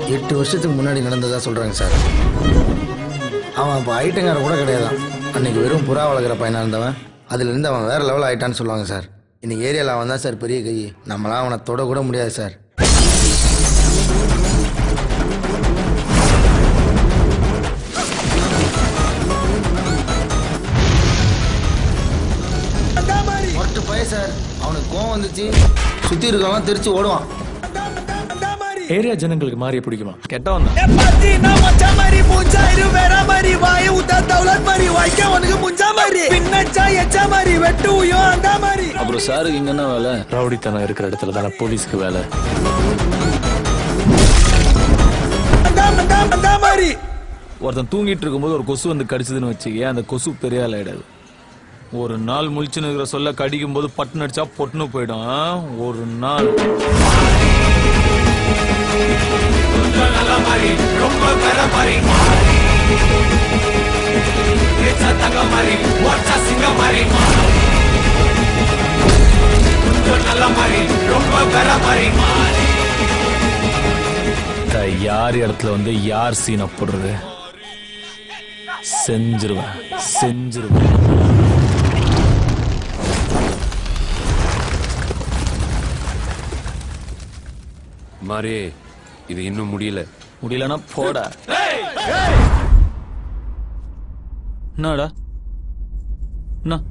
எட்டு வருஷத்துக்கு முன்னாடி நடந்ததா சொல்றாங்க சார் அவன் அப்போ ஐட்டங்கார கூட கிடையாதான் அன்னைக்கு வெறும் புறா வளர்க்குற பையனா இருந்தவன் அதுல இருந்து அவன் வேற லெவல் ஆயிட்டான்னு சொல்லுவாங்க சார் இன்னைக்கு ஏரியாவில் அவன் தான் சார் பெரிய கை நம்மளாம் அவனை தொட கூட முடியாது சார் மொட்டு பையன் சார் அவனுக்கு கோவம் வந்துச்சு சுத்தி இருக்கவன் தெரிச்சு ஓடுவான் ஏரியா ஜனங்களுக்கு மாறிய பிடிக்குமா கெட்டவன் தான் Patina macha mari muncha iru vera mari vayu uta daulat mari vaika uனக்கு muncha mari பின்னச்சா எச்சா mari வெட்டு உயோ அந்த mari அப்புறம் சாருக்கு இங்க என்ன வேலை ரவுடித்தனம் இருக்கிற இடத்துல தானே போலீஸ்க்கு வேலை அந்த அந்த அந்த mari ஒருத்தன் தூங்கிட்டு இருக்கும்போது ஒரு கொசு வந்து கடிச்சதுன்னு வச்சுக்க அந்த கொசு பெரிய ஆள் ஆயிடாது ஒரு நாள் முழிச்சுன்னு இருக்கிற சொல்ல கடிக்கும் போது பட்டுன்னு அடிச்சா பொட்டுன்னு போயிடும் ஆ? ஒரு நாள் இந்த யார் இடத்துல வந்து யார் சீனை போடுறது செஞ்சிருவேன் செஞ்சிருவேன் மாறி இது இன்னும் முடியல முடியலன்னா போடா என்னடா என்ன